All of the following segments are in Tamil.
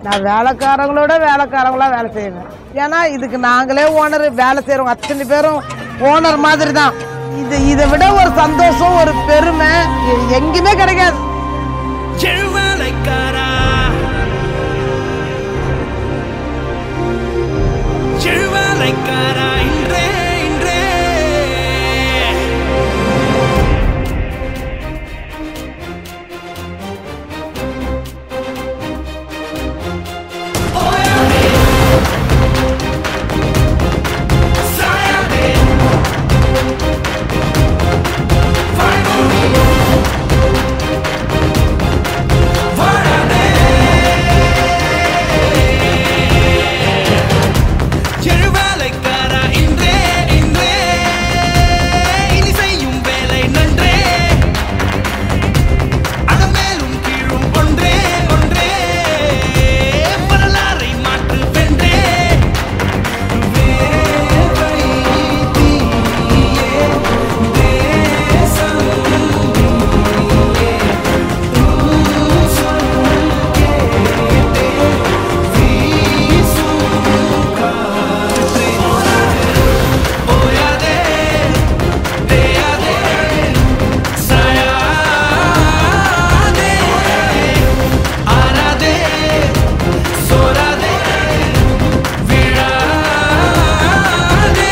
நான் வேலைக்காரங்களோட வேலைக்காரங்களா வேலை செய்வேன் ஏன்னா இதுக்கு நாங்களே ஓனர் வேலை செய்யறோம் அத்தனை பேரும் ஓனர் மாதிரி தான் இது இதை விட ஒரு சந்தோஷம் ஒரு பெருமை எ- எங்கேயுமே கிடைக்காது செழுவேலைக்காரா செழுவேலைக்காரா இன்றே இன்றே சாயாதே வாழாதே செழுவேலைக்காரா இன்றே இன்றே இனி செய்யும் வேலை நன்றே அடமேலும் கீழும் ஒன்றே ஒன்றே வரலாறை மாற்று வென்றே வேர்வை தீயே தேசம் ஓயாதே தேயாதே சாயாதே ஆராதே சோராதே விழாதே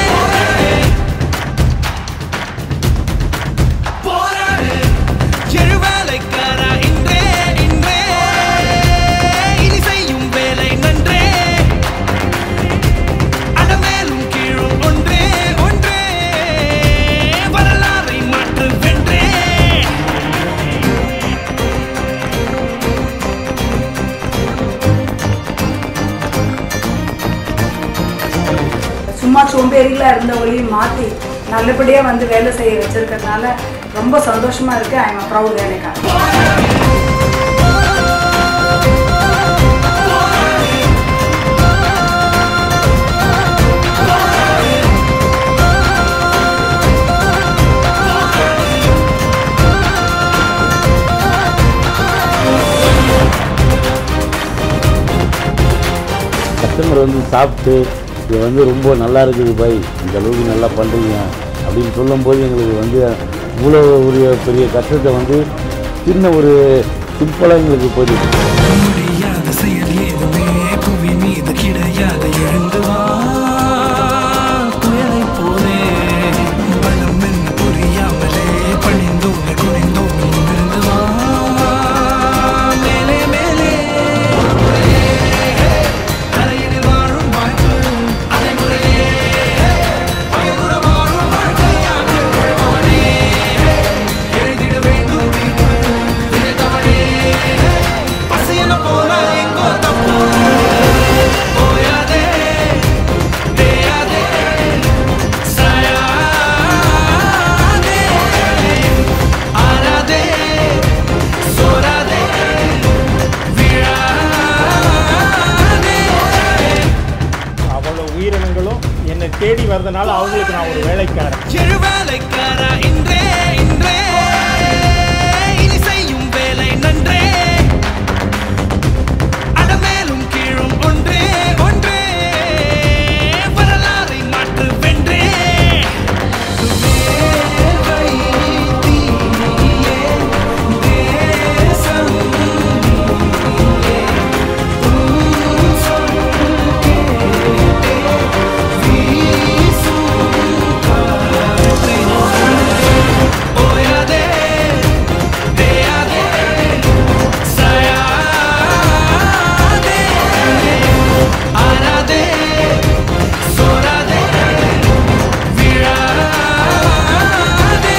போராடு செழுவேலைக்காரா இன்றே இன்றே இனி செய்யும் வேலை நன்றே அடமேலும் கீழும் ஒன்றே ஒன்றே வரலாறை மாற்று வென்றே சும்மா சோம்பேறிகளா இருந்தவங்களையும் மாற்றி நல்லபடியாக வந்து வேலை செய்ய வச்சிருக்கிறதுனால ரொம்ப சந்தோஷமா இருக்கு ஐ எம் ப்ரௌட் வேலைக்காரன் கஸ்டமர் வந்து சாப்பிட்டு இது வந்து ரொம்ப நல்லா இருக்குது பாய் இந்த அளவுக்கு நல்லா பண்ணுறீங்க அப்படின்னு சொல்லும்போது எங்களுக்கு வந்து இவ்வளோ ஒரு பெரிய கஷ்டத்தை வந்து சின்ன ஒரு சிம்பிளாக எங்களுக்கு போயிடுது முடியாத செயல் ஏதுமே புவி மீது கிடையாது எழுந்து வா புயலை போலே பலம் என்ன புரியாமலே பணிந்தோமே குறைந்தோமே நிமிர்ந்து வா மேலே மேலே கரையில் வாழும் வாழ்வு அலைமுறையே பயனுற வாழும் வாழ்க்கையாக வாழ்வானே எழுதிட வேண்டும் வீட்டு விதைத்தவனே பசியன போல எங்கோ தப்பு ஓயாதே தேயாதே சாயாதே ஆராதே சோராதே விழாதே அவ்வளோ உயிரினங்களும் என்னை தேடி வர்றதுனால அவங்களுக்கு நான் ஒரு வேலைக்காரன் செழுவேலைக்காரா இன்றே இன்றே இனி செய்யும் வேலை நன்றே அடமேலும் கீழும் ஒன்றே ஒன்றே வரலாறை மாற்று வென்றே வேர்வை தீயே தேசம் நீயே உன் சொல் கேட்டே வீசும் காற்றே ஓயாதே தேயாதே சாயாதே ஆராதே சோராதே விழாதே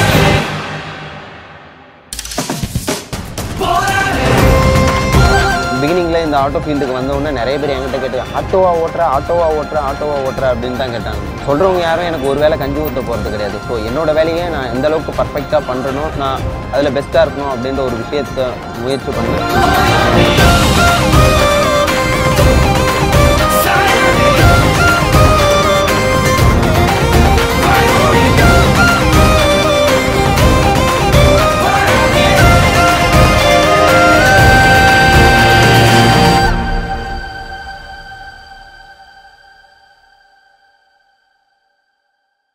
போராடே பிகினிங்கில் இந்த ஆட்டோ ஃபீல்டுக்கு வந்த உடனே நிறைய பேர் என்கிட்ட கேட்டு ஆட்டோவா ஓட்டுற ஆட்டோவா ஓட்டுற ஆட்டோவா ஓட்டுற அப்படின்னு தான் கேட்டாங்க சொல்கிறவங்க யாரும் எனக்கு ஒரு வேலை கஞ்சி ஊற்ற போகிறது கிடையாது ஸோ என்னோட வேலையை நான் எந்த அளவுக்கு பர்ஃபெக்டாக பண்ணுறனோ நான் அதில் பெஸ்ட்டாக இருக்கணும் அப்படின்ற ஒரு விஷயத்தை முயற்சி பண்ணேன்